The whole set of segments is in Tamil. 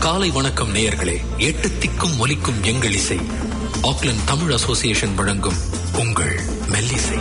காலை வணக்கம் நேயர்களே எட்டு திக்கும் ஒலிக்கும் எங்கள் இசை ஆக்லண்ட் தமிழ் அசோசியேஷன் வழங்கும் உங்கள் மெல்லிசை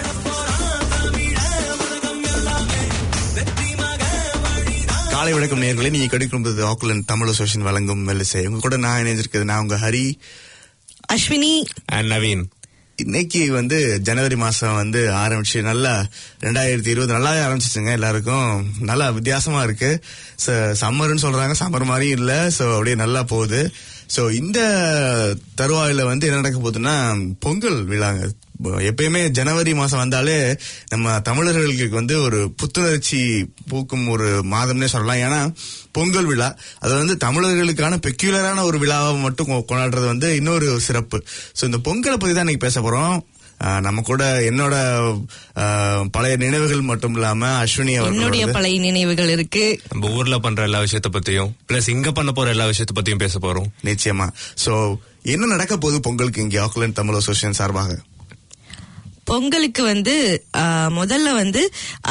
காலை வணக்கம் நேர்களே நீங்க கிடைக்கும் ஆக்குலன் தமிழ் அசோசியேஷன் வழங்கும் மெல்லிசை உங்க கூட நான் இணைஞ்சிருக்கிறது நான் உங்க ஹரி அஸ்வினி அண்ட் நவீன் இன்னைக்கு வந்து ஜனவரி மாசம் வந்து ஆரம்பிச்சு நல்லா ரெண்டாயிரத்தி இருபது நல்லாவே ஆரம்பிச்சிச்சுங்க எல்லாருக்கும் நல்லா வித்தியாசமா இருக்கு சம்மர்னு சொல்றாங்க சம்மர் மாதிரி இல்ல சோ அப்படியே நல்லா போகுது சோ இந்த தருவாயில வந்து என்ன நடக்க போகுதுன்னா பொங்கல் விழாங்க எப்பயுமே ஜனவரி மாசம் வந்தாலே நம்ம தமிழர்களுக்கு வந்து ஒரு புத்துணர்ச்சி பூக்கும் ஒரு மாதம்னே சொல்லலாம் ஏன்னா பொங்கல் விழா அது வந்து தமிழர்களுக்கான பெக்யூலரான ஒரு விழாவை மட்டும் கொ- கொண்டாடுறது வந்து இன்னொரு சிறப்பு சோ இந்த பொங்கலை பத்தி தான் இன்னைக்கு பேச போறோம் ஆஹ் நம்ம கூட என்னோட ஆஹ் பழைய நினைவுகள் மட்டும் இல்லாம அஸ்வினி என்னுடைய அவர்களோட பழைய நினைவுகள் இருக்கு நம்ம ஊர்ல பண்ற எல்லா விஷயத்த பத்தியும் பிளஸ் இங்க பண்ண போற எல்லா விஷயத்த பத்தியும் பேச போறோம் நிச்சயமா சோ என்ன நடக்க போகுது பொங்கலுக்கு இங்க ஆக்லாந்து தமிழ் அசோசியேஷன் சார்பாக பொங்கலுக்கு வந்து ஆ, முதல்ல வந்து ஆ,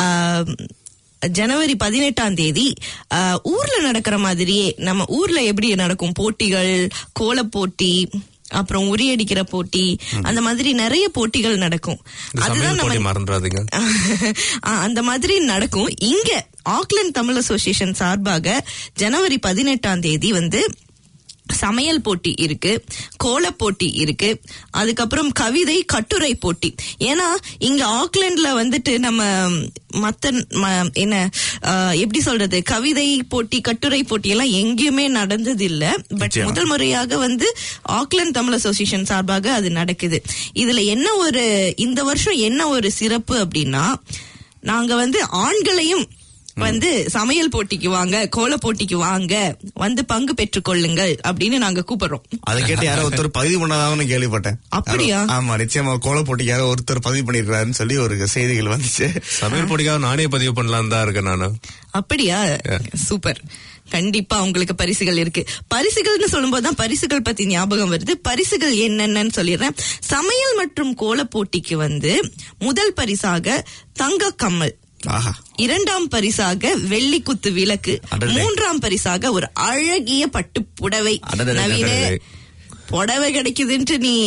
ஜனவரி பதினெட்டாம் தேதி ஆ, ஊர்ல நடக்கிற மாதிரியே நம்ம ஊர்ல எப்படி நடக்கும் போட்டிகள் கோலப் போட்டி அப்புறம் உரியடிக்கிற போட்டி அந்த மாதிரி நிறைய போட்டிகள் நடக்கும் இந்த சமையல் போட்டி மறந்துடாதீங்க ஆ, அந்த மாதிரி நடக்கும் இங்க ஆக்லாந்து தமிழ் அசோசியேஷன் சார்பாக ஜனவரி பதினெட்டாம் தேதி வந்து சமையல் போட்டி இருக்கு கோலப் போட்டி இருக்கு அதுக்கப்புறம் கவிதை கட்டுரை போட்டி ஏன்னா இங்க ஆக்லாண்ட்ல வந்துட்டு நம்ம மத்த ம- என்ன ஆ, எப்படி சொல்றது கவிதை போட்டி கட்டுரை போட்டி எல்லாம் எங்கேயுமே நடந்தது இல்ல பட் நிச்சயமா. முதல் முறையாக வந்து ஆக்லாந்து தமிழ் அசோசியேஷன் சார்பாக அது நடக்குது இதுல என்ன ஒரு இந்த வருஷம் என்ன ஒரு சிறப்பு அப்படின்னா நாங்க வந்து ஆண்களையும் வந்து சமையல் போட்டிக்கு வாங்க கோல போட்டிக்கு வாங்க வந்து பங்கு பெற்றுக் கொள்ளுங்கள் அப்படின்னு நாங்க கூப்பிடுறோம் அதை கேட்டு யாரோ ஒருத்தர் பதிவு பண்ணாதான்னு கேள்விப்பட்டேன் அப்படியா? யாரோ- ஆமா நிச்சயமா கோல போட்டிக்கு யாரோ ஒருத்தர் பதிவு பண்ணிருக்காருன்னு சொல்லி ஒரு செய்திகள் வந்துச்சு சமையல் போட்டிக்காக நானே பதிவு பண்ணலாம் தான் இருக்கேன் நானு அப்படியா சூப்பர் கண்டிப்பா உங்களுக்கு பரிசுகள் இருக்கு பரிசுகள்னு சொல்லும்போது தான் பரிசுகள் பத்தி ஞாபகம் வருது பரிசுகள் என்னென்னன்னு சொல்லிடுறேன் சமையல் மற்றும் கோல போட்டிக்கு வந்து முதல் பரிசாக தங்க கம்மல் ஆஹா இரண்டாம் பரிசாக வெள்ளி குத்து விளக்கு அடடே. மூன்றாம் பரிசாக ஒரு அழகிய பட்டு புடவை அடடடடடடே. நவீன புடவை கிடைக்குதுன்ட்டு நீ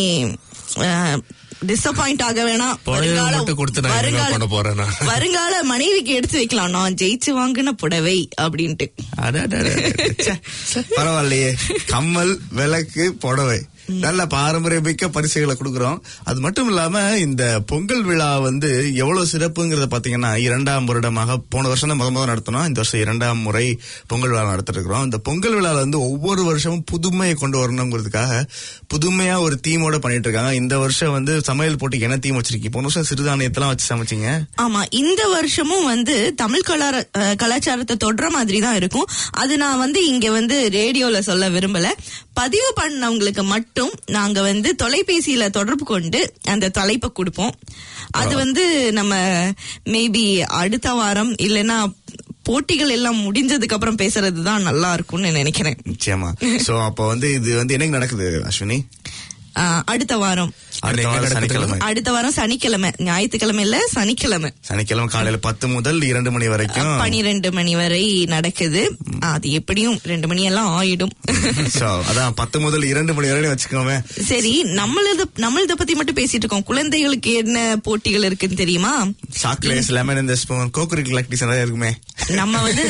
டிசப்பாயிண்ட் ஆக வேணாம் புடவை வருங்கால- மட்டும் கொடுத்து நான் என்ன வருங்கால- பண்ண போறேன் நான்? வருங்கால மனைவிக்கு எடுத்து வைக்கலாம் நான் ஜெயிச்சு வாங்கின புடவை அப்படின்ட்டு அடடடடட. ச்சே, பரவாயில்லையே கம்மல் விளக்கு புடவை நல்ல பாரம்பரியமிக்க பரிசுகளை கொடுக்கறோம் அது மட்டும் இல்லாம இந்த பொங்கல் விழா வந்து எவ்வளவு சிறப்புங்கிறத பாத்தீங்கன்னா இரண்டாம் வருடமாக போன வருஷம் தான் முத முதல் நடத்தணும் இந்த வருஷம் இரண்டாம் முறை பொங்கல் விழா நடத்திட்டு இருக்கிறோம் இந்த பொங்கல் விழால வந்து ஒவ்வொரு வருஷமும் புதுமையை கொண்டு வரணுங்கிறதுக்காக புதுமையா ஒரு தீமோட பண்ணிட்டு இருக்காங்க இந்த வருஷம் வந்து சமையல் போட்டிக்கு என்ன தீம் வச்சிருக்கீங்க போன வருஷம் சிறுதானியத்தெல்லாம் வச்சு சமைச்சீங்க ஆமா இந்த வருஷமும் வந்து தமிழ் கலார அஹ், கலாச்சாரத்தை தொடர மாதிரி தான் இருக்கும் அது நான் வந்து இங்க வந்து ரேடியோல சொல்ல விரும்பல பதிவு பண்ணவங்களுக்கு மட்டும் நாங்க வந்து தொலைபேசியில தொடர்பு கொண்டு அந்த தலைப்பை கொடுப்போம் அது வந்து நம்ம மேபி அடுத்த வாரம் இல்லைன்னா போட்டிகள் எல்லாம் முடிஞ்சதுக்கு அப்புறம் பேசுறது தான் நல்லா இருக்கும்னு நினைக்கிறேன் நிச்சயமா சோ அப்ப வந்து இது வந்து என்னைக்கு நடக்குது அஸ்வினி அஹ், அடுத்த வாரம் அடுத்த எங்க வாரம் நடக்குது? சனிக்கிழமை அடுத்த வாரம் சனிக்கிழமை ஞாயிற்றுக்கிழமை இல்ல சனிக்கிழமை சனிக்கிழமை காலையில பத்து முதல் இரண்டு மணி வரைக்கும் பனிரெண்டு மணி வரை நடக்குது அது எப்படியும் ரெண்டு மணி எல்லாம் ஆயிடும் So, அதான் பத்து முதல் இரண்டு மணி வரை வச்சுக்கோமே சரி நம்மளது நம்மளத பத்தி மட்டும் பேசிட்டு இருக்கோம் குழந்தைகளுக்கு என்ன போட்டிகள் இருக்குன்னு தெரியுமா சாக்லேட்ஸ் லெமன் இந்த ஸ்பூன் கோகுரிக்கல் ஆக்டிவிட்டிஸ் நிறைய இருக்குமே நம்ம வந்து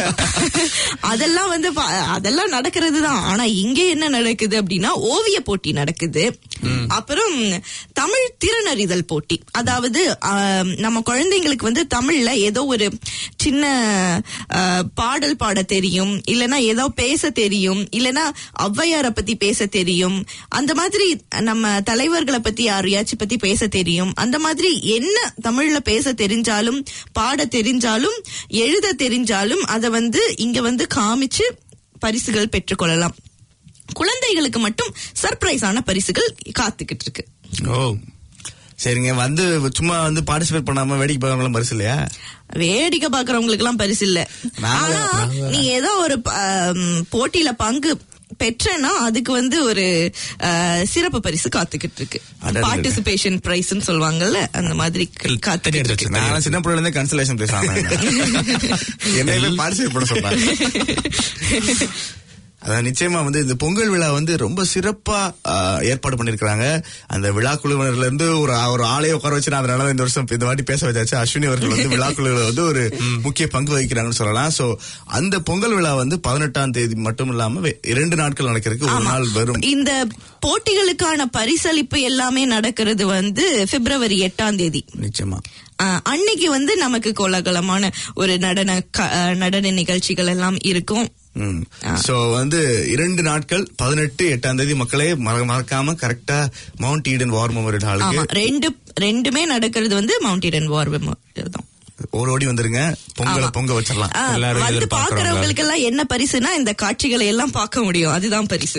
அதெல்லாம் வந்து பா- அதெல்லாம் நடக்கிறது தான் ஆனா இங்க என்ன நடக்குது அப்படின்னா ஓவிய போட்டி நடக்குது அப்புறம் தமிழ் திறனறிதல் போட்டி அதாவது ஆம், நம்ம குழந்தைங்களுக்கு வந்து தமிழ்ல ஏதோ ஒரு சின்ன ஆ, பாடல் பாட தெரியும் இல்லனா ஏதோ பேச தெரியும் இல்லனா ஔவையார பத்தி பேச தெரியும் அந்த மாதிரி நம்ம தலைவர்களை பத்தி யாரையாச்சும் பத்தி பேச தெரியும் அந்த மாதிரி என்ன தமிழ்ல பேச தெரிஞ்சாலும் பாட தெரிஞ்சாலும் எழுத தெரிஞ்சாலும் அத வந்து இங்க வந்து காமிச்சு பரிசுகள் பெற்றுக்கொள்ளலாம் குழந்தைகளுக்கு மட்டும் சர்ப்ரைஸான பரிசுகள் காத்துக்கிட்டு இருக்கு ஓ சரிங்க வந்து சும்மா வந்து பார்ட்டிசிபேட் பண்ணாம வேடிக்கை பார்க்கறவங்களும் பரிசு இல்லையா வேடிக்கை பாக்குறவங்களுக்கு எல்லாம் பரிசு இல்ல நாங்க- ஆனா நீ ஏதோ ஒரு ஆம், போட்டியில பங்கு பெற்றேன்னா அதுக்கு வந்து ஒரு ஆ, சிறப்பு பரிசு காத்துக்கிட்டு இருக்கு அடடடட. பார்ட்டிசிபேஷன் பிரைஸ்னு சொல்லுவாங்க அந்த மாதிரி தண்ணி காத்துக்கிட்டு எடுத்து இருக்கு வச்சு, தண்ணி நான் சின்ன பிள்ளைல இருந்தே கன்சலேஷன் பேசுவாங்க என்னையுமே பார்ட்டிசிபேட் பண்ண சொல்றாங்க அதான் நிச்சயமா வந்து இந்த பொங்கல் விழா வந்து ரொம்ப சிறப்பா ஆ, ஏற்பாடு பண்ணிருக்காங்க அந்த விழா குழுவினர்ல இருந்து ஒரு ஒரு ஆளைய உட்கார வச்சு நான் அதனால இந்த வருஷம் இந்த வாட்டி பேச வச்சாச்சு அஸ்வினி அவர்கள் வந்து விழா குழுவில் வந்து ஒரு முக்கிய பங்கு வகிக்கிறாங்கன்னு சொல்லலாம் சோ அந்த பொங்கல் விழா வந்து பதினெட்டாம் தேதி மட்டும் இல்லாம வே- இரண்டு நாட்கள் நடக்கிறதுக்கு ஒரு ஆமா. நாள் வரும் இந்த போட்டிகளுக்கான பரிசளிப்பு எல்லாமே நடக்கிறது வந்து பிப்ரவரி எட்டாம் தேதி நிச்சயமா ஆஹ் அன்னைக்கு வந்து நமக்கு கோலாகலமான ஒரு நடன க- ஆஹ் நடன நிகழ்ச்சிகள் எல்லாம் இருக்கும் சோ வந்து இரண்டு நாட்கள் பதினெட்டு எட்டாம் தேதி மக்களே மற- மறக்காம கரெக்டா மவுண்ட் ஈடன் வார் மெமோரியல் ஆமா ஹாலுக்கு ரெண்டு ரெண்டுமே நடக்கிறது வந்து மவுண்டன் வார் தான் ஓடி ஓடி வந்துருங்க பொங்கலை ஆமா. பொங்க வச்சிடலாம் ஆ, எல்லாரும் வந்து எதிர்பார்க்கறாங்க. பாக்குறவங்களுக்கு எல்லாம் என்ன பரிசுனா இந்த காட்சிகளை எல்லாம் பார்க்க முடியும் அதுதான் பரிசு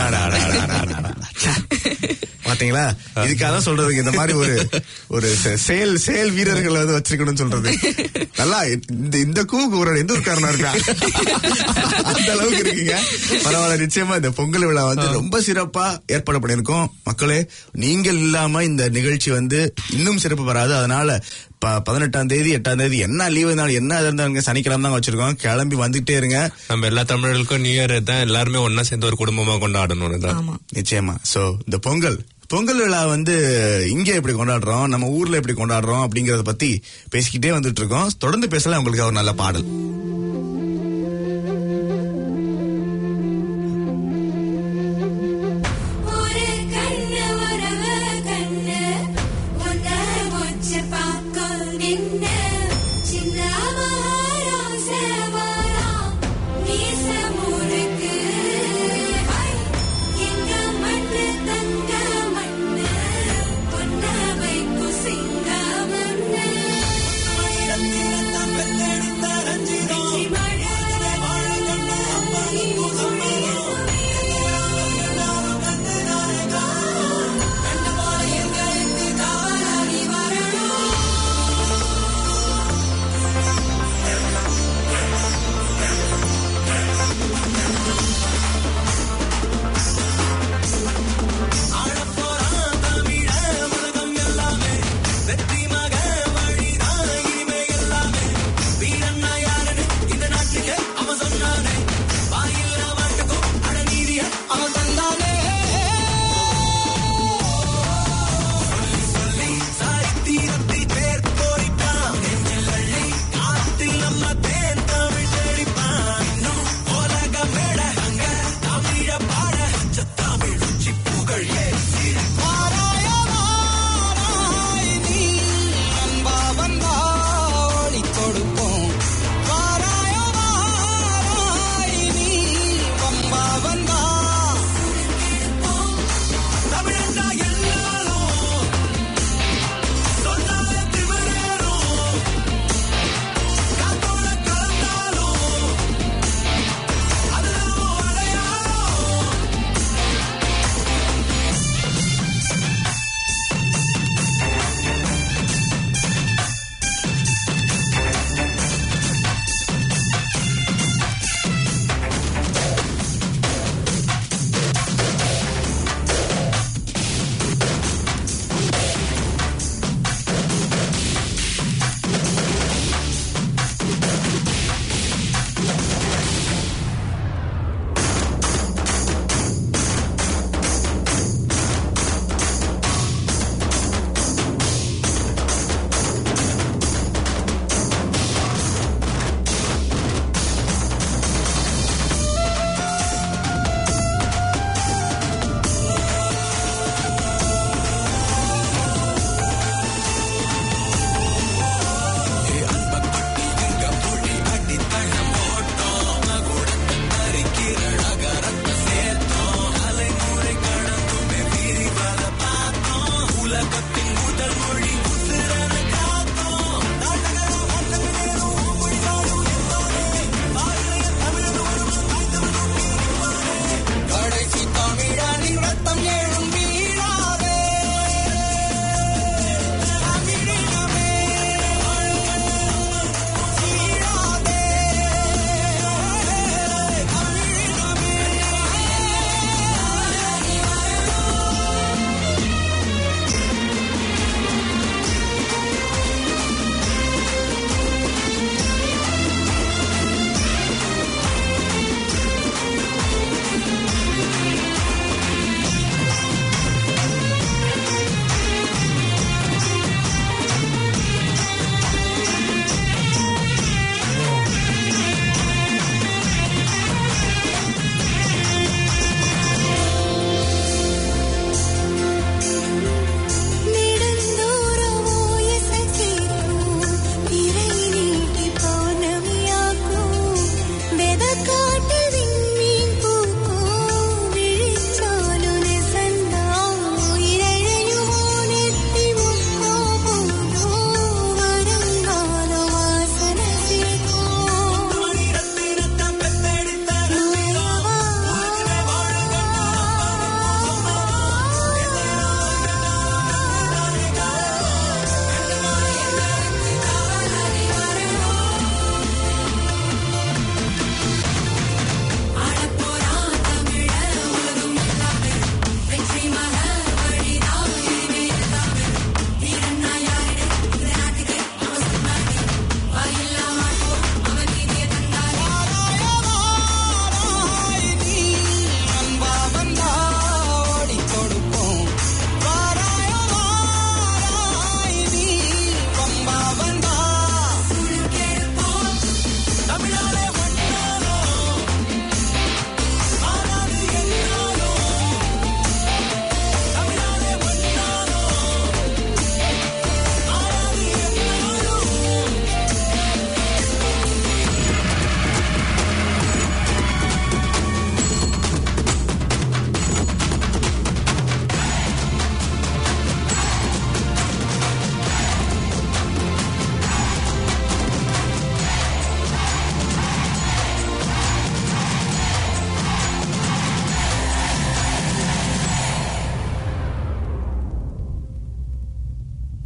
பாத்தீங்களா இதுக்காக தான் சொல்றது இந்த மாதிரி ஒரு ஒரு செ- செயல் செயல் வீரர்களை வந்து வச்சிருக்கணும்னு சொல்றது நல்லா இந்த இந்த கூக்கு ஒரு எந்த ஒரு காரணம் இருக்கா அந்த அளவுக்கு இருக்கீங்க பரவாயில்ல நிச்சயமா இந்த பொங்கல் விழா வந்து ரொம்ப சிறப்பா ஏற்பாடு பண்ணியிருக்கோம் மக்களே நீங்கள் இல்லாம இந்த நிகழ்ச்சி வந்து இன்னும் சிறப்பு வராது அதனால ப- பதினெட்டாம் தேதி எட்டாம் தேதி என்ன லீவு இருந்தாலும் என்ன இது இருந்தாலும் சனிக்கிழமை தான் வச்சிருக்கோம் கிளம்பி வந்துட்டே இருங்க நம்ம எல்லா தமிழர்களுக்கும் நியூ இயர் தான் எல்லாருமே ஒன்னா சேர்ந்து ஒரு குடும்பமா கொண்டாடணும் தான் ஆமா நிச்சயமா சோ இந்த பொங்கல் பொங்கல் விழா வந்து இங்க எப்படி கொண்டாடுறோம் நம்ம ஊர்ல எப்படி கொண்டாடுறோம் அப்படிங்கறத பத்தி பேசிக்கிட்டே வந்துட்டு இருக்கோம் தொடர்ந்து பேசலாம் உங்களுக்கு ஒரு நல்ல பாடல் ஒரு கண்ணு வரவ கண்ணு உன்ன முச்சு பார்க்கும் நின்னு சின்ன மகாராச வரா மீச முறுக்கு ஹை, எங்க மண்ணு தங்க மண்ணு பொன்ன வைக்கும் சிங்க மண்ணு ஆயிரத்தி இரண்டாம் பெண்ணெடுத்த ரஞ்சி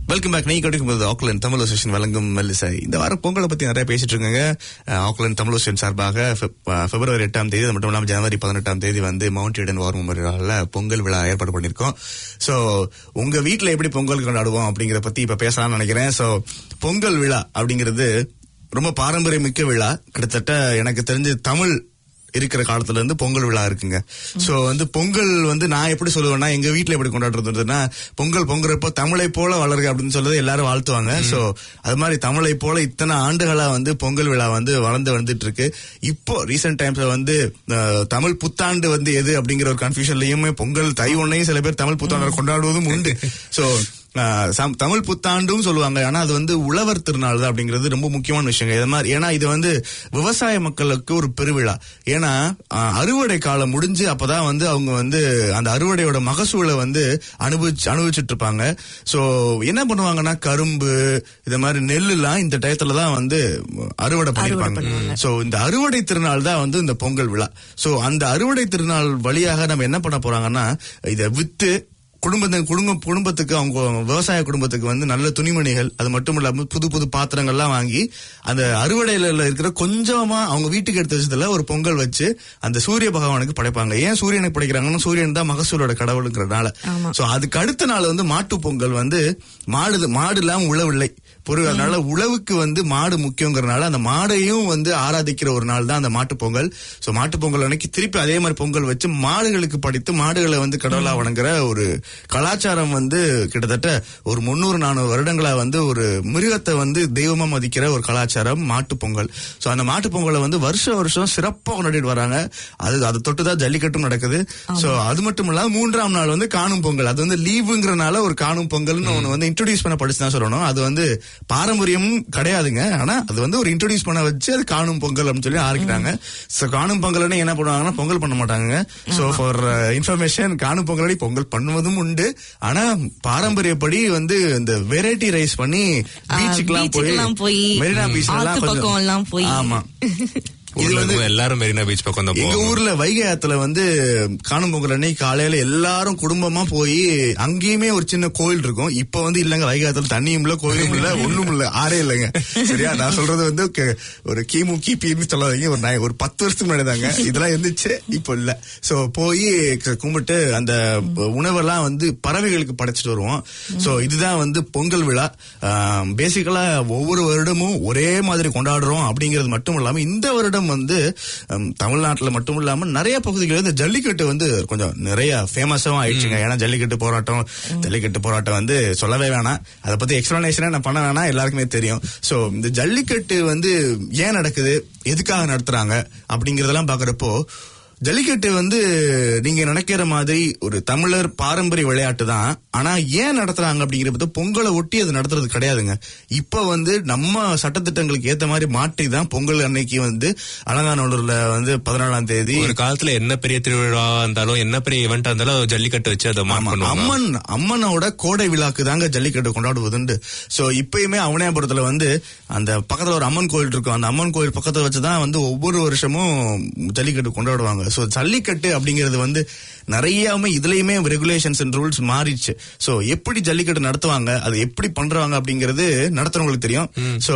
வெல்கம் பேக் நீங்க கிடைக்கும் ஆக்லாந்து தமிழ் அசோசியேஷன் வழங்கும் மெல்லிசை இந்த வாரம் பொங்கலை பத்தி நிறைய பேசிட்டு இருக்காங்க அஹ், ஆக்லாந்து தமிழ் அசோசியேஷன் சார்பாக ஃபெப்- அஹ், பிப்ரவரி எட்டாம் தேதி அது மட்டும் இல்லாம ஜனவரி பதினெட்டாம் தேதி வந்து மவுண்ட் ஈடன் வார் மெமோரியல்ல பொங்கல் விழா ஏற்பாடு பண்ணிருக்கோம் சோ உங்க வீட்ல எப்படி பொங்கல் கொண்டாடுவோம் அப்படிங்கறத பத்தி இப்ப பேசலாம்னு நினைக்கிறேன் சோ பொங்கல் விழா அப்படிங்கிறது ரொம்ப பாரம்பரியமிக்க விழா கிட்டத்தட்ட எனக்கு தெரிஞ்சு தமிழ் இருக்கிற காலத்துல இருந்து பொங்கல் விழா இருக்குங்க சோ வந்து பொங்கல் வந்து நான் எப்படி சொல்லுவேன்னா எங்க வீட்ல எப்படி கொண்டாடுறதுன்னா பொங்கல் பொங்குறப்போ தமிழை போல வளருக அப்படின்னு சொல்றது எல்லாரும் வாழ்த்துவாங்க சோ அது மாதிரி தமிழை போல இத்தனை ஆண்டுகளா வந்து பொங்கல் விழா வந்து வளர்ந்து வந்துட்டு இருக்கு இப்போ ரீசெண்ட் டைம்ஸ்ல வந்து அஹ், தமிழ் புத்தாண்டு வந்து எது அப்படிங்கிற ஒரு கன்ஃபியூஷன்லயுமே பொங்கல் தை ஒன்னையும் சில பேர் தமிழ் புத்தாண்டு கொண்டாடுவதும் உண்டு சோ ஆஹ் சம்- தமிழ் புத்தாண்டும் சொல்லுவாங்க ஆனா அது வந்து உழவர் திருநாள் தான் அப்படிங்கிறது ரொம்ப முக்கியமான விஷயங்க இது மாதிரி ஏன்னா இது வந்து விவசாய மக்களுக்கு ஒரு பெருவிழா ஏன்னா ஆஹ் அறுவடை காலம் முடிஞ்சு அப்பதான் வந்து அவங்க வந்து அந்த அறுவடையோட மகசூலை வந்து அனுபவிச்சு அனுபவிச்சுட்டு இருப்பாங்க சோ என்ன பண்ணுவாங்கன்னா கரும்பு இது மாதிரி நெல் எல்லாம் இந்த டயத்துல தான் வந்து அறுவடை பண்ணிருப்பாங்க சோ இந்த அறுவடை திருநாள் தான் வந்து இந்த பொங்கல் விழா சோ அந்த அறுவடை திருநாள் வழியாக நம்ம என்ன பண்ண போறாங்கன்னா இதை வித்து குடும்பத்தின் குடும்ப குடும்பத்துக்கு அவங்க விவசாய குடும்பத்துக்கு வந்து நல்ல துணிமணிகள் அது மட்டும் இல்லாம புது புது பாத்திரங்கள்லாம் வாங்கி அந்த அறுவடையில இருக்கிற கொஞ்சமா அவங்க வீட்டுக்கு எடுத்து வச்சதுல ஒரு பொங்கல் வச்சு அந்த சூரிய பகவானுக்கு படைப்பாங்க ஏன் சூரியனுக்கு படைக்கிறாங்கன்னா சூரியன் தான் மகசூலோட கடவுளுங்கிறனால சோ அதுக்கு அடுத்த நாள் வந்து மாட்டு பொங்கல் வந்து மாடு மாடு இல்லாம உழவில்லை பொருள் அதனால உழவுக்கு வந்து மாடு முக்கியங்கிறனால அந்த மாடையும் வந்து ஆராதிக்கிற ஒரு நாள் தான் அந்த மாட்டு பொங்கல் சோ மாட்டு பொங்கல் அன்னைக்கு திருப்பி அதே மாதிரி பொங்கல் வச்சு மாடுகளுக்கு படித்து மாடுகளை வந்து கடவுளா வணங்குற ஒரு கலாச்சாரம் வந்து கிட்டத்தட்ட ஒரு முன்னூறு நானூறு வருடங்களா வந்து ஒரு மிருகத்தை வந்து தெய்வமா மதிக்கிற ஒரு கலாச்சாரம் மாட்டு பொங்கல் சோ அந்த மாட்டு பொங்கலை வந்து வருஷம் வருஷம் சிறப்பா கொண்டாடிட்டு வராங்க அது அதை தொட்டு தான் ஜல்லிக்கட்டும் நடக்குது சோ அது மட்டும் இல்லாம மூன்றாம் நாள் வந்து காணும் பொங்கல் அது வந்து லீவுங்கிறனால ஒரு காணும் பொங்கல்னு ஒண்ணு வந்து இன்ட்ரோடியூஸ் பண்ண படிச்சு தான் சொல்லணும் அது வந்து பாரம்பரியம் கிடையாதுங்க ஆனா அது வந்து ஒரு இன்ட்ரோடியூஸ் பண்ண வச்சு அது காணும் பொங்கல் அப்படின்னு சொல்லி ஆரம்பிக்கிறாங்க சோ காணும் பொங்கல்னு என்ன பண்ணுவாங்கன்னா பொங்கல் பண்ண மாட்டாங்க சோ ஃபார் இன்ஃபர்மேஷன் காணும் பொங்கல் பொங்கல் பண்ணுவதும் உண்டு ஆனா பாரம்பரியப்படி வந்து இந்த வெரைட்டி ரைஸ் பண்ணி பீச்சுக்கெல்லாம் போய் பீச்சுக்கெல்லாம் போய், மெரினா பீச்ல ஆத்து பக்கம் எல்லாம் போய். ஆமா இது ஊர்ல வந்து இருக்கவங்க எல்லாரும் மெரினா பீச் பக்கம் தான் எங்க போவாங்க ஊர்ல வைகை ஆத்துல வந்து காணும் பொங்கல் அன்னைக்கு காலையில எல்லாரும் குடும்பமா போய் அங்கேயுமே ஒரு சின்ன கோயில் இருக்கும் இப்ப வந்து இல்லங்க வைகை ஆத்துல தண்ணியும் இல்ல கோயிலும் இல்ல ஒண்ணும் இல்ல ஆறே இல்லைங்க சரியா நான் சொல்றது வந்து க- ஒரு கிமு கிபின்னு சொல்லாதீங்க ஒரு நான் ஒரு பத்து வருஷத்துக்கு முன்னாடி தாங்க இதெல்லாம் இருந்துச்சு இப்போ இல்ல சோ போய் க- கும்பிட்டு அந்த உணவெல்லாம் வந்து பறவைகளுக்கு படைச்சிட்டு வருவோம் சோ இதுதான் வந்து பொங்கல் விழா பேசிக்கலா ஒவ்வொரு வருடமும் ஒரே மாதிரி கொண்டாடுறோம் அப்படிங்கிறது மட்டும் இல்லாம இந்த வருடம் வந்து ஹம், தமிழ்நாட்டுல மட்டும் இல்லாம நிறைய பகுதிகளில் இந்த ஜல்லிக்கட்டு வந்து கொஞ்சம் நிறைய ஃபேமஸாவும் ஆயிடுச்சுங்க ஏன்னா ஜல்லிக்கட்டு போராட்டம் ஜல்லிக்கட்டு போராட்டம் வந்து சொல்லவே வேணாம் அதை பத்தி எக்ஸ்பிளனேஷனே நான் பண்ண வேணாம் எல்லாருக்குமே தெரியும் சோ இந்த ஜல்லிக்கட்டு வந்து ஏன் நடக்குது எதுக்காக நடத்துறாங்க அப்படிங்கறதெல்லாம் பாக்குறப்போ ஜல்லிக்கட்டு வந்து நீங்க நினைக்கிற மாதிரி ஒரு தமிழர் பாரம்பரிய விளையாட்டு தான் ஆனா ஏன் நடத்துறாங்க அப்படிங்கிற பத்தி பொங்கலை ஒட்டி அது நடத்துறது கிடையாதுங்க இப்ப வந்து நம்ம சட்டத்திட்டங்களுக்கு ஏத்த மாதிரி மாற்றி தான் பொங்கல் அன்னைக்கு வந்து அலங்காநல்லூர்ல வந்து பதினாலாம் தேதி ஒரு காலத்துல என்ன பெரிய திருவிழா இருந்தாலும் என்ன பெரிய ஈவெண்ட் இருந்தாலும் ஜல்லிக்கட்டு வச்சு அதை மார்க் ஆமா, பண்ணுவாங்க அம்மன் அம்மனோட கோடை விழாக்கு தாங்க ஜல்லிக்கட்டு கொண்டாடுவதுண்டு சோ இப்பயுமே அவனியாபுரத்துல வந்து அந்த பக்கத்துல ஒரு அம்மன் கோயில் இருக்கும் அந்த அம்மன் கோயில் பக்கத்துல வச்சுதான் வந்து ஒவ்வொரு வருஷமும் ஜல்லிக்கட்டு கொண்டாடுவாங்க சோ ஜல்லிக்கட்டு அப்படிங்கிறது வந்து நிறையவுமே இதுலயுமே ரெகுலேஷன்ஸ் அண்ட் ரூல்ஸ் மாறிடுச்சு சோ எப்படி ஜல்லிக்கட்டு நடத்துவாங்க அது எப்படி பண்றாங்க அப்படிங்கிறது நடத்துறவங்களுக்கு தெரியும் சோ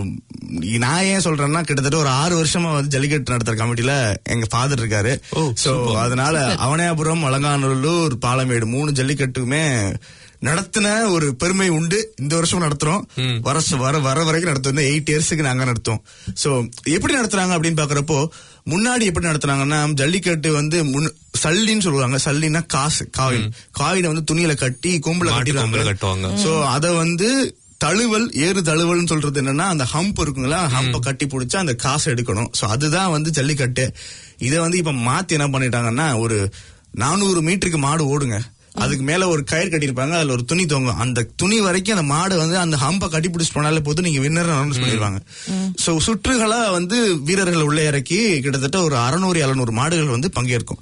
நான் ஏன் சொல்றேன்னா கிட்டத்தட்ட ஒரு ஆறு வருஷமா வந்து ஜல்லிக்கட்டு நடத்துற கமிட்டில எங்க ஃபாதர் இருக்காரு ஓ, சோ அதனால அவனியாபுரம் அலங்காநல்லூர் பாலமேடு மூணு ஜல்லிக்கட்டுமே நடத்தின ஒரு பெருமை உண்டு இந்த வருஷம் நடத்துறோம் வர வர வர வரைக்கும் நடத்துவோம் எயிட் இயர்ஸ்க்கு நாங்க நடத்துவோம் சோ எப்படி நடத்துறாங்க அப்படின்னு பாக்குறப்போ முன்னாடி எப்படி நடத்துறாங்கன்னா ஜல்லிக்கட்டு வந்து முன் சல்லின்னு சொல்லுவாங்க சல்லின்னா காசு காயின் காயினை வந்து துணியில கட்டி கொம்புல மாட்டு கொம்புல கட்டிடுவாங்க கட்டுவாங்க. சோ அத வந்து தழுவல் ஏறு தழுவல்னு சொல்றது என்னன்னா அந்த ஹம்ப் இருக்குங்களா ஹம்ப கட்டி பிடிச்சா அந்த காசை எடுக்கணும் சோ அதுதான் வந்து ஜல்லிக்கட்டு இதை வந்து இப்ப மாத்தி என்ன பண்ணிட்டாங்கன்னா ஒரு நானூறு மீட்டருக்கு மாடு ஓடுங்க அதுக்கு மேல ஒரு கயிறு கட்டியிருப்பாங்க அதுல ஒரு துணி தொங்கும் அந்த துணி வரைக்கும் அந்த மாடு வந்து அந்த ஹம்ப கட்டி பிடிச்சிட்டு போனாலே போது நீங்க வின்னர் அனௌன்ஸ் பண்ணிடுவாங்க சோ சுற்றுகளா வந்து வீரர்கள் உள்ளே இறக்கி கிட்டத்தட்ட ஒரு அறுநூறு எழுநூறு மாடுகள் வந்து பங்கேற்கும்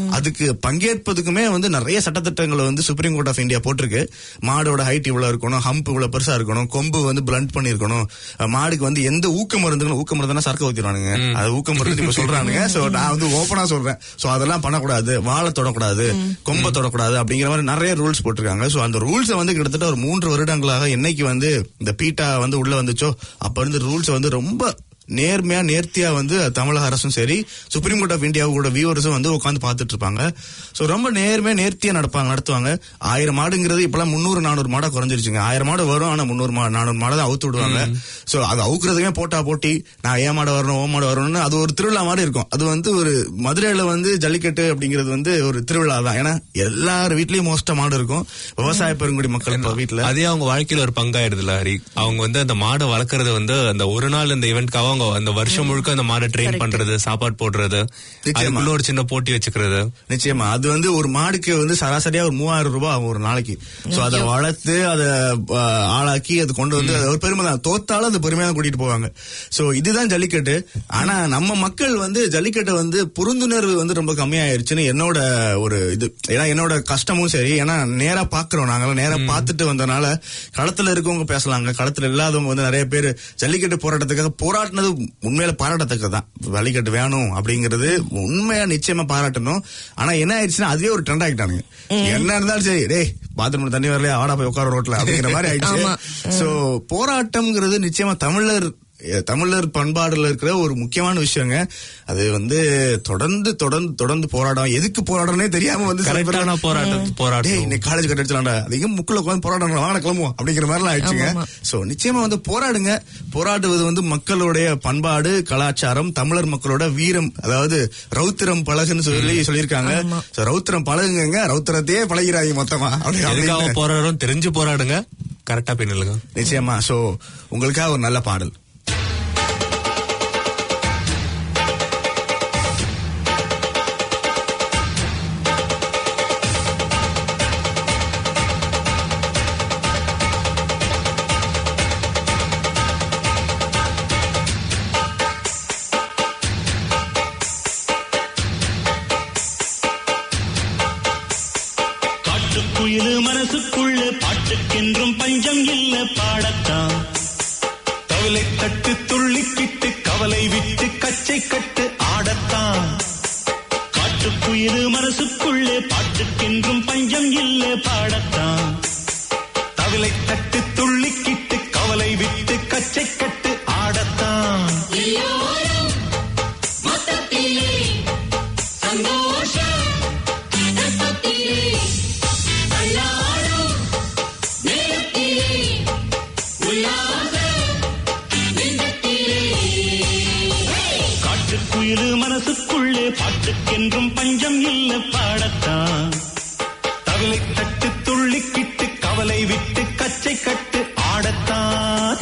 அதுக்கு பங்கேற்பதுக்குமே வந்து நிறைய சட்டத்திட்டங்களை வந்து சுப்ரீம் கோர்ட் ஆஃப் இந்தியா போட்டிருக்கு மாடோட ஹைட் இவ்வளவு இருக்கணும் ஹம்ப் இவ்வளவு பெருசா இருக்கணும் கொம்பு வந்து பிளண்ட் பண்ணிருக்கணும் அஹ் மாடுக்கு வந்து எந்த ஊக்க மருந்துகளும் ஊக்க மருந்துனா சரக்கு ஊத்திடுவானுங்க அது ஊக்க மருந்து இப்ப சொல்றானுங்க சோ நான் வந்து ஓப்பனா சொல்றேன் சோ அதெல்லாம் பண்ணக்கூடாது வாழை தொடக்கூடாது கொம்ப தொடக்கூடாது அப்படிங்கிற மாதிரி நிறைய ரூல்ஸ் போட்டிருக்காங்க சோ அந்த ரூல்ஸை வந்து கிட்டத்தட்ட ஒரு மூன்று வருடங்களாக என்னைக்கு வந்து இந்த பீட்டா வந்து உள்ள வந்துச்சோ அப்ப இருந்து ரூல்ஸ் வந்து ரொம்ப நேர்மையா நேர்த்தியா வந்து தமிழக அரசும் சரி சுப்ரீம் கோர்ட் ஆஃப் இந்தியாவோட வியூவர்ஸும் வந்து உட்காந்து பார்த்துட்டு இருப்பாங்க சோ ரொம்ப நேர்மையா நேர்த்தியா நடப்பாங்க நடத்துவாங்க ஆயிரம் மாடுங்கிறது இப்பெல்லாம் முந்நூறு நானூறு மாடா குறைஞ்சிருச்சுங்க ஆயிரம் மாடு வரும் ஆனா முந்நூறு மா நானூறு மாடை தான் அவுத்து விடுவாங்க சோ அது அவுக்குறதுமே போட்டா போட்டி நான் ஏன் மாடு வரணும் ஓ மாடு வரணும்னு அது ஒரு திருவிழா மாதிரி இருக்கும் அது வந்து ஒரு மதுரையில வந்து ஜல்லிக்கட்டு அப்படிங்கிறது வந்து ஒரு திருவிழா தான் ஏன்னா எல்லார் வீட்லயும் மோஸ்டா மாடு இருக்கும் விவசாய பெருங்குடி மக்கள் இப்ப வீட்டுல அதே அவங்க வாழ்க்கையில ஒரு பங்காயிடுதுல ஹரி அவங்க வந்து அந்த மாடை வளர்க்கறது வந்து அந்த ஒரு நாள் இந்த இவெண்ட்காக அவங்க அந்த வருஷம் முழுக்க அந்த மாடை ட்ரெயின் பண்றது சாப்பாடு போடுறது அதுக்குள்ள ஒரு சின்ன போட்டி வச்சுக்கிறது நிச்சயமா அது வந்து ஒரு மாடுக்கு வந்து சராசரியா ஒரு மூவாயிரம் ரூபாய் ஆகும் ஒரு நாளைக்கு சோ அதை வளர்த்து அதை அஹ், ஆளாக்கி அது கொண்டு வந்து அது ஒரு பெருமை தான் தோத்தாலும் அது பெருமையா தான் கூட்டிட்டு போவாங்க சோ இதுதான் ஜல்லிக்கட்டு ஆனா நம்ம மக்கள் வந்து ஜல்லிக்கட்டை வந்து புரிந்துணர்வு வந்து ரொம்ப கம்மியாயிருச்சுன்னு என்னோட ஒரு இது ஏன்னா என்னோட கஷ்டமும் சரி ஏன்னா நேரா பாக்குறோம் நாங்களாம் நேரா பார்த்துட்டு வந்தனால களத்துல இருக்கவங்க பேசலாங்க களத்துல இல்லாதவங்க வந்து நிறைய பேர் ஜல்லிக்கட்டு போராட்டத்துக்காக போராட்டினது உண்மையில பாராட்டத்தக்க தான் ஜல்லிக்கட்டு வேணும் அப்படிங்கிறது உண்மையா நிச்சயமா பாராட்டணும் ஆனா என்ன ஆயிடுச்சுன்னா அதுவே ஒரு ட்ரெண்ட் ஆகிட்டானுங்க என்ன இருந்தாலும் சரி டேய் பாத்ரூம் தண்ணி வரலையா ஆடா போய் உட்கார ரோட்ல அப்படிங்கிற மாதிரி ஆயிடுச்சு ஆமா. சோ போராட்டம்ங்கிறது நிச்சயமா தமிழர் எ, தமிழர் பண்பாடுல இருக்கிற ஒரு முக்கியமான விஷயங்க அது வந்து தொடர்ந்து தொடர்ந்து தொடர்ந்து போராடம் எதுக்கு போராடனே தெரியாம வந்து சில பேர் கரெக்டான போராட்டம் டேய் போராட்டம் இன்னைக்கு காலேஜ் கட்ட அடிச்சலாம்டா அதிகம் முக்குல உட்காந்து போராடணும் வாங்க கிளம்புவோம் அப்படிங்கிற மாதிரிலாம் ஆயிடுச்சுங்க ஆமா, சோ நிச்சயமா வந்து போராடுங்க போராடுவது வந்து மக்களுடைய பண்பாடு கலாச்சாரம் தமிழர் மக்களோட வீரம் அதாவது ரௌத்திரம் பழகுன்னு சொல்லி சொல்லியிருக்காங்க சோ ரௌத்திரம் பழகுங்க ரௌத்திரத்தையே பழகிறாங்க மொத்தமா அப்படி எதுக்காக அப்படின்னு. போராடுறோம் தெரிஞ்சு போராடுங்க கரெக்டா பின்னுங்க நிச்சயமா சோ உங்களுக்காக ஒரு நல்ல பாடல் காட்டுக்குயிலு மனசுக்குள்ள பாட்டுக்கென்றும் பஞ்சம் இல்ல பாடத்தான் கவலை தட்டு துள்ளிக்கிட்டு கவலை விட்டு கச்சை கட்டு ஆடத்தான் காட்டுக்குயிலு மனசுக்குள்ள பாட்டுக்கென்றும் பஞ்சம் இல்ல பாடத்தான் கவலை தட்டு துள்ளிக்கிட்டு கவலை விட்டு கச்சை கட்டு ஆடத்தான் எல்லோரும் மொத்தத்திலே சந்தோஷ ரசத்திலே தள்ளாடும் நேரத்திலே உல்லாச நெஞ்சத்திலே காட்டுக்குயிலு மனசுக்குள்ளே பாட்டுக்கென்றும் பஞ்சம் இல்ல பாடத்தான் தவிலை தட்டு துள்ளிக்கிட்டு கவலை விட்டு கச்சை கட்டு ஆடத்தான்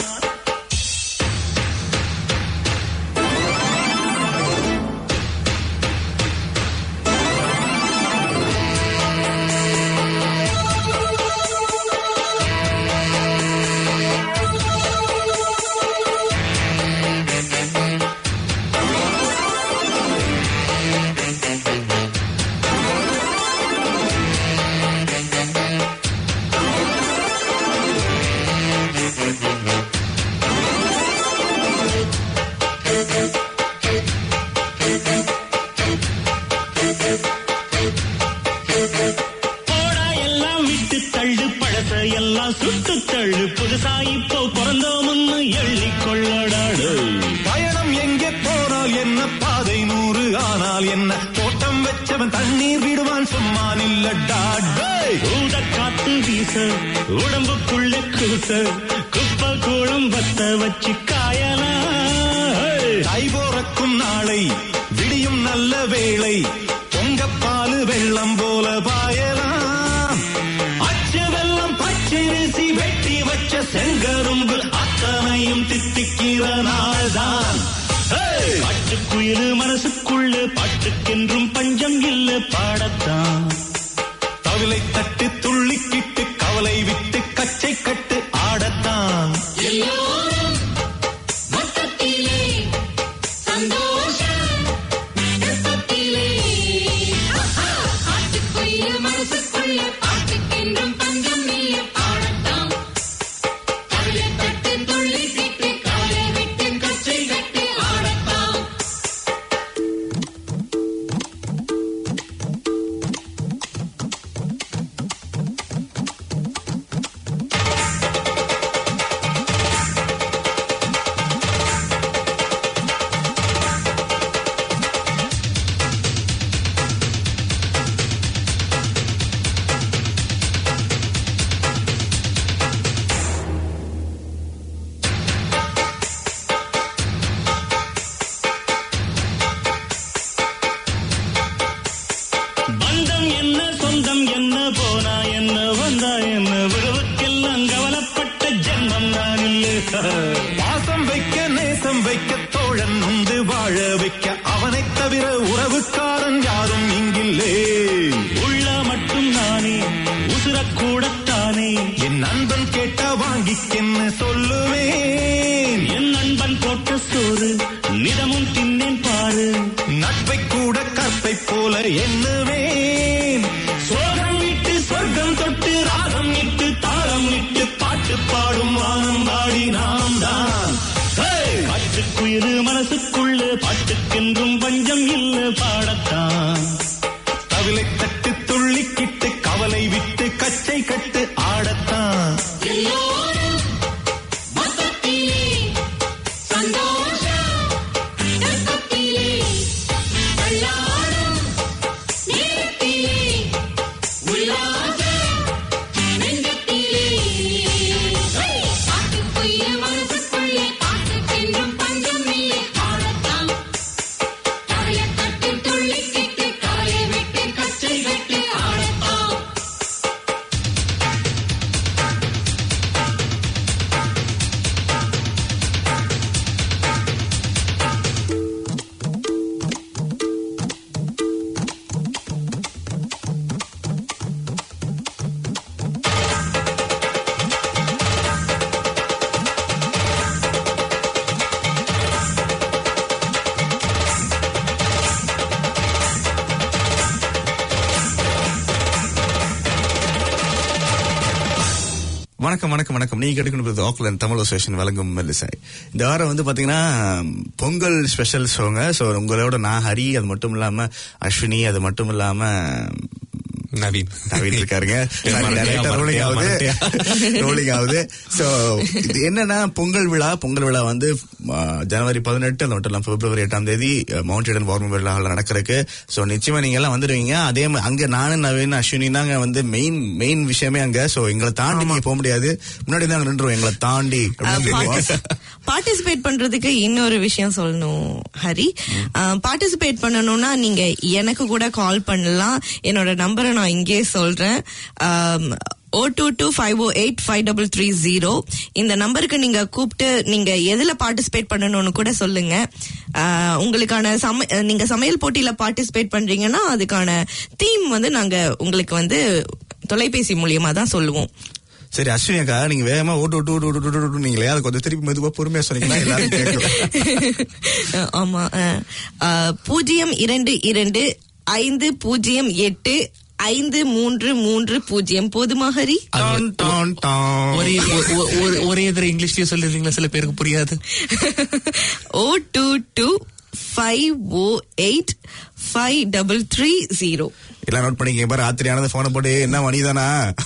போடா எல்லாம் விட்டு தள்ளு பழச எல்லாம் சுட்டு தள்ளு புதுசா இப்போ பிறந்தோம்னு எள்ளி கொள்ளடாடு பயணம் எங்கே போனால் என்ன பாதை நூறு ஆனால் என்ன தோட்டம் வச்சவன் தண்ணீர் விடுவான் சும்மா நில்லடா ஊத காத்து வீச உடம்புக்குள்ள கூச குப்பை கூளம் வத்த வச்சு காயலாம் தை போறக்கும் நாளை விடியும் நல்ல வேளை பொங்கப்பாலு வெள்ளம் போல பாயலாம் அச்சு வெள்ளம் பச்சரிசி வெட்டி வச்ச செங்கரும்பு அத்தனையும் தித்திக்கிற நாள்தான் பட்டுக்குயிலு மனசுக்குள்ள பாட்டுக்கென்றும் பஞ்சம் இல்ல பாடத்தான் தவிலை தட்டு துள்ளிக்கிட்டு கவலை விட்டு கச்சை கட்டு ஆடத்தான் எல்லோரும் மொத்தத்திலே சந்தோஷ ரசத்திலே வாழ வைக்க அவனைத் தவிர உறவுக்காரன் யாரும் இங்கில்லே உள்ள மட்டும் நானே உசுரக்கூடத்தானே என் நண்பன் கேட்டா வாங்கிக்கென்னு சொல்லுவேன் என் நண்பன் போட்ட சோறு நிதமும் தின்னேன் பாரு நட்பை கூட கற்பை போல எண்ணுவேன் சோகம் விட்டு சொர்க்கம் தொட்டு ராகம் இட்டு தாளம் இட்டு பாட்டு பாடும் வானம் பாடி நாம் தான் பாட்டுக்குயிரு மனசுக்குள்ள பாட்டுக்கென்றும் பஞ்சம் இல்ல பாடத்தான் தவிலை தட்டு துள்ளிக்கிட்டு கவலை விட்டு கச்சை கட்டு ஆடத்தான் எல்லோரும் மொத்தத்திலே சந்தோஷம் தர்க்கத்திலே தள்ளாடும் நேரத்திலே உல்லாசம் நெஞ்சத்திலே பாட்டுக்குரிய மனசுக்குள்ளே பாட்டுக்கென்றும் பஞ்சம் இல்லை பாடத்தான் தரையை தட்டி துள்ளிக்கிட்டு காலை விட்டு கச்சை கட்டு ஆடத்தான் வணக்கம் வணக்கம் வணக்கம் நீங்க எடுக்கணும் ஆக்லாந்து தமிழ் அசோசியேஷன் வழங்கும் மெல்லிசாய் இந்த வாரம் வந்து பாத்தீங்கன்னா பொங்கல் ஸ்பெஷல் ஷோங்க ஸோ உங்களோட நான் ஹரி அது மட்டும் இல்லாம அஸ்வினி அது மட்டும் இல்லாம நவீன் நவீன் இருக்காருங்க மறட்டியா, ரோலிங் ஆகுது மறட்டியா. ரோலிங் ஆகுது சோ இது என்னன்னா பொங்கல் விழா பொங்கல் விழா வந்து ஆ, ஜனவரி பதினெட்டு அது மட்டும் இல்லாம பிப்ரவரி எட்டாம் தேதி மவுண்ட் ஈடன் வார்மன் விழாவில் நடக்கிறதுக்கு சோ நிச்சயமா நீங்க எல்லாம் வந்துடுவீங்க அதே மா- அங்க நானும் நவீன் அஸ்வினி தாங்க வந்து மெயின் மெயின் விஷயமே அங்க சோ எங்களை தாண்டி நீங்க போக முடியாது முன்னாடி தான் அங்க நின்றுவோம் எங்களை தாண்டி அப்படின்னு சொல்லுவோம். பார்ட்டிசிபேட் பண்றதுக்கு இன்னொரு விஷயம் சொல்லணும் ஹரி பார்ட்டிசிபேட் பண்ணணும்னா நீங்க எனக்கு கூட கால் பண்ணலாம் என்னோட நம்பரை நான் இங்கே சொல்றேன் O two two five O eight five double three zero இந்த நம்பருக்கு நீங்க கூப்பிட்டு நீங்க எதுல பார்ட்டிசிபேட் பண்ணணும்னு கூட சொல்லுங்க ஆஹ் உங்களுக்கான சம நீங்க சமையல் போட்டியில பார்ட்டிசிபேட் பண்றீங்கன்னா அதுக்கான தீம் வந்து நாங்க உங்களுக்கு வந்து தொலைபேசி மூலியமா தான் சொல்லுவோம் சரி அஸ்வினி அக்கா நீங்க வேகமா ஓட்டு ஓட்டு ஓட்டு ஓட்டு ஓட்டு ஓட்டு நீங்களே அதை கொஞ்சம் திருப்பி மெதுவா பொறுமையா சொன்னீங்கன்னா எல்லாரும் கேட்கும் ஆமா அஹ், அஹ், பூஜ்ஜியம் இரண்டு இரண்டு ஐந்து பூஜ்ஜியம் எட்டு ஐந்து மூன்று மூன்று பூஜ்ஜியம் போதுமா ஹரி டான் டான் டான். ஒரே ஒ- ஒ- ஒரே- ஒரே தடவை இங்கிலீஷ்லயே சொல்லிடுறீங்களா சில பேருக்கு புரியாது O two two five O eight five double three zero எல்லாம் நோட் பண்ணிக்க பாரு ராத்திரியானது போன போட்டு என்ன மணிதானா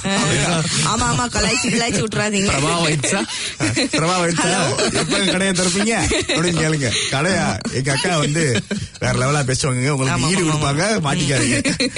ஆமா ஆமா கலாய்ச்சி கலாய்ச்சி விட்டுறாதீங்க பிரபா வைட்ஸா பிரபா வைத்தா எப்ப கடையை திறப்பீங்க அப்படின்னு கேளுங்க கடையா எங்க அக்கா வந்து வேற லெவலா பேசுவாங்க உங்களுக்கு ஆமா, ஈடு ஆமா, கொடுப்பாங்க மாட்டிக்காதீங்க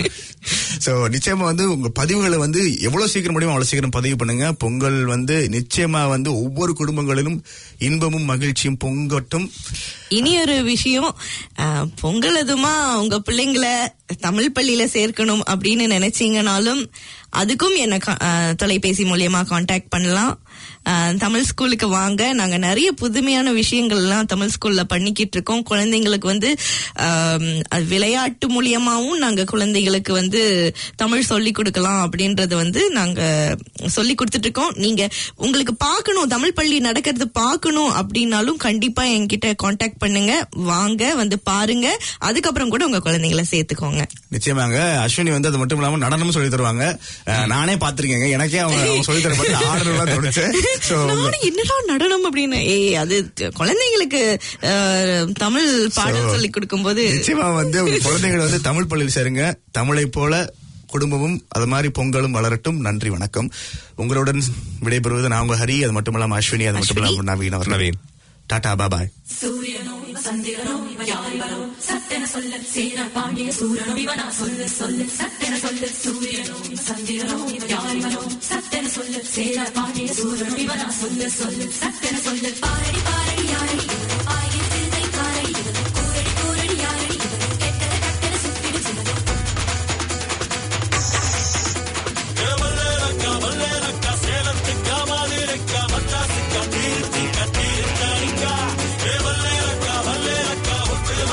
சோ நிச்சயமா வந்து உங்க பதிவுகளை வந்து எவ்வளவு சீக்கிரம் முடியுமோ அவ்வளவு சீக்கிரம் பதிவு பண்ணுங்க பொங்கல் வந்து நிச்சயமா வந்து ஒவ்வொரு குடும்பங்களிலும் இன்பமும் மகிழ்ச்சியும் பொங்கட்டும் இனி ஒரு விஷயம் அஹ், பொங்கல் அதுமா உங்க பிள்ளைங்களை தமிழ் பள்ளியில சேர்க்கணும் அப்படின்னு நினைச்சீங்கனாலும் அதுக்கும் என்ன கா- அஹ், தொலைபேசி மூலியமா காண்டாக்ட் பண்ணலாம் அஹ், தமிழ் ஸ்கூலுக்கு வாங்க நாங்க நிறைய புதுமையான விஷயங்கள்லாம் தமிழ் ஸ்கூல்ல பண்ணிக்கிட்டு இருக்கோம் குழந்தைங்களுக்கு வந்து ஆம், அது விளையாட்டு மூலியமாவும் நாங்க குழந்தைகளுக்கு வந்து தமிழ் சொல்லி கொடுக்கலாம் அப்படின்றது வந்து நாங்க சொல்லி கொடுத்துட்டு இருக்கோம் நீங்க உங்களுக்கு பார்க்கணும் தமிழ் பள்ளி நடக்கிறது பார்க்கணும் அப்படின்னாலும் கண்டிப்பா என்கிட்ட காண்டாக்ட் பண்ணுங்க வாங்க வந்து பாருங்க அதுக்கப்புறம் கூட உங்க குழந்தைங்களை சேர்த்துக்கோங்க நிச்சயமாங்க அஸ்வினி வந்து அது மட்டும் இல்லாம நடனமும் சொல்லி தருவாங்க அஹ், நானே பாத்திருக்கேங்க எனக்கே அவங்க அவங்க சொல்லி தர பார்த்து ஆர்டர் தோணுச்சு சோ நானும் என்னடா நடனம் அப்படின்னு ஏய் அது குழந்தைங்களுக்கு அஹ், தமிழ் பாடல் சொல்லி கொடுக்கும்போது நிச்சயமா வந்து உங்க குழந்தைகள் வந்து தமிழ் பள்ளியில் சேருங்க தமிழை போல குடும்பமும் அது மாதிரி பொங்கலும் வளரட்டும் நன்றி வணக்கம் உங்களுடன் விடைபெறுவது நான் உங்க ஹரி அது மட்டும் இல்லாம அஸ்வினி அது மட்டும் இல்லாம நவீன் அவர்கள் நவீன். டாடா பாபாய் சூரியனோ சந்திரனோ யார் வரோ சட்டென சொல்ல சேர பாண்டிய சூரனோ இவனா சொல்லு சொல்லு சட்டென சொல்லு சூரியனோ சந்திரனோ யார் வரோ சட்டென சொல்லு சேர பாண்டிய சூரனோ இவனா சொல்லு சொல்லு சட்டென சொல்லு பாரடி பாரடி யாரடி ஆயிரம் சிறுதை காரடி கூரடி கூரடி யாரடி கெட்டத கட்டென சுத்திடு சிவனோ சேலத்துக்கா